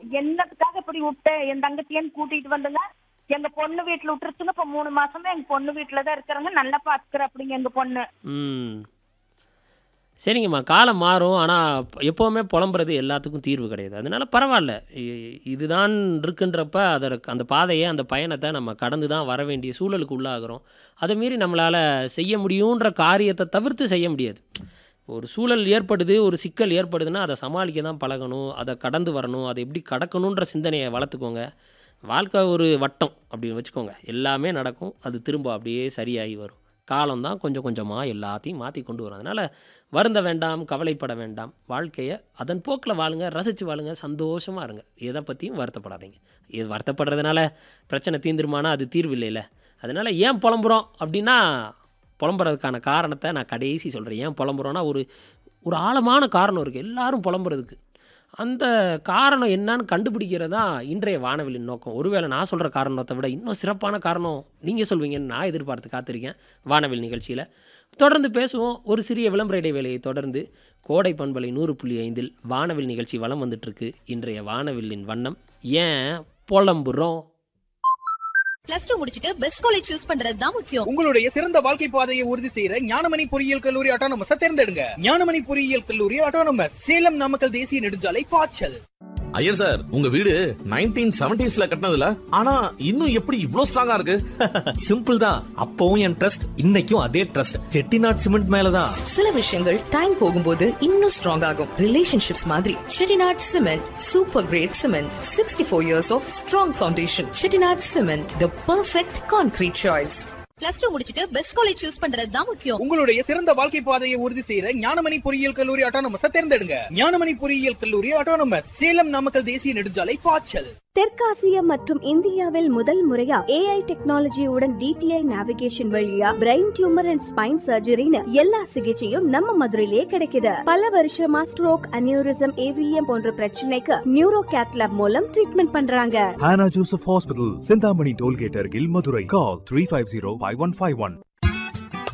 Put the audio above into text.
என்னத்துக்காக இப்படி விட்டேன் என் தங்கச்சியன்னு கூட்டிட்டு வந்துங்க எங்க பொண்ணு வீட்டுல விட்டுருச்சுங்க இப்ப மூணு மாசமா எங்க பொண்ணு வீட்டுல தான் இருக்கிறாங்க நல்லா பாத்துக்கிற அப்படிங்க எங்க பொண்ணு ம் சரிங்கம்மா காலம் மாறும் ஆனால் எப்போவுமே புலம்புறது எல்லாத்துக்கும் தீர்வு கிடையாது அதனால பரவாயில்ல இ- இதுதான் இருக்குன்றப்ப அதற்கு அந்த பாதையை அந்த பயணத்தை நம்ம கடந்து தான் வர வேண்டிய சூழலுக்கு உள்ளாகிறோம் அதை மீறி நம்மளால் செய்ய முடியுன்ற காரியத்தை தவிர்த்து செய்ய முடியாது ஒரு சூழல் ஏற்படுது ஒரு சிக்கல் ஏற்படுதுன்னா அதை சமாளிக்க தான் பழகணும் அதை கடந்து வரணும் அதை எப்படி கடக்கணுன்ற சிந்தனையை வளர்த்துக்கோங்க வாழ்க்கை ஒரு வட்டம் அப்படின்னு வச்சுக்கோங்க எல்லாமே நடக்கும் அது திரும்ப அப்படியே சரியாகி வரும் காலம்தான் கொஞ்சம் கொஞ்சமாக எல்லாத்தையும் மாற்றி கொண்டு வரும் அதனால் வருந்த வேண்டாம் கவலைப்பட வேண்டாம் வாழ்க்கையை அதன் போக்கில் வாழுங்க ரசித்து வாழுங்க சந்தோஷமாக இருங்க எதை பற்றியும் வருத்தப்படாதீங்க இது வருத்தப்படுறதுனால பிரச்சனை தீந்துருமானா அது தீர்வு இல்லைல்ல அதனால் ஏன் புலம்புறோம் அப்படின்னா புலம்புறதுக்கான காரணத்தை நான் கடைசி சொல்கிறேன் ஏன் புலம்புறோன்னா ஒரு ஒரு ஆழமான காரணம் இருக்குது எல்லாரும் புலம்புறதுக்கு அந்த காரணம் என்னன்னு கண்டுபிடிக்கிறது தான் இன்றைய வானவிலின் நோக்கம் ஒருவேளை நான் சொல்கிற காரணத்தை விட இன்னும் சிறப்பான காரணம் நீங்கள் சொல்வீங்கன்னு நான் எதிர்பார்த்து காத்திருக்கேன் வானவில் நிகழ்ச்சியில் தொடர்ந்து பேசுவோம் ஒரு சிறிய விளம்பர இடைவேளையை தொடர்ந்து கோடை பண்பலை நூறு புள்ளி ஐந்தில் வானவில் நிகழ்ச்சி வலம் வந்துட்டுருக்கு இன்றைய வானவில்லின் வண்ணம் ஏன் புலம்புறோம் பிளஸ் டூ முடிச்சிட்டு பெஸ்ட் காலேஜ் சூஸ் பண்றது தான் முக்கியம் உங்களுடைய சிறந்த வாழ்க்கை பாதையை உறுதி செய்யற ஞானமணி பொறியியல் கல்லூரி ஆட்டோனமஸ் தேர்ந்தெடுங்க ஞானமணி பொறியியல் கல்லூரி ஆட்டோனமஸ் சேலம் நாமக்கல் தேசிய நெடுஞ்சாலை பாய்ச்சல் ஐயர் சார் உங்க வீடு நைன்டீன் செவன்டிஸ்ல கட்டினதுல ஆனா இன்னும் எப்படி இவ்ளோ ஸ்ட்ராங்கா இருக்கு சிம்பிள் தான் அப்பவும் என் ட்ரஸ்ட் இன்னைக்கும் அதே ட்ரஸ்ட் செட்டிநாட் சிமெண்ட் மேலதான் சில விஷயங்கள் டைம் போகும்போது இன்னும் ஸ்ட்ராங் ஆகும் ரிலேஷன்ஷிப்ஸ் மாதிரி Chettinad cement super great cement sixty four years of strong foundation Chettinad cement the perfect concrete choice plus two முடிச்சிட்டு பெஸ்ட் காலேஜ் சூஸ் பண்றது தான் முக்கியம் உங்களுடைய சிறந்த வாழ்க்கை பாதையை உறுதி செய்யற ஞானமணி பொறியியல் கல்லூரி ஆட்டோனமஸ் தேர்ந்தெடுங்க ஞானமணி பொறியியல் கல்லூரி ஆட்டோனமஸ் சேலம் நாமக்கல் தேசிய நெடுஞ்சாலை பாய்ச்சல் தெற்காசிய மற்றும் இந்தியாவில் முதல் முறையா ஏஐ டெக்னாலஜியுடன் டிடிஐ நேவிகேஷன் வழியா பிரெயின் டியூமர் அண்ட் ஸ்பைன் சர்ஜரின்னு எல்லா சிகிச்சையும் நம்ம மதுரையிலே கிடைக்குது பல வருஷமா ஸ்ட்ரோக் அனியூரிசம் ஏவிஎம் போன்ற பிரச்சனைக்கு நியூரோ கேத்லாப் மூலம் ட்ரீட்மெண்ட் பண்றாங்க Hannah Joseph Hospital, Sindhamani Tollgate, Argil, Madurai. Call 350 5151.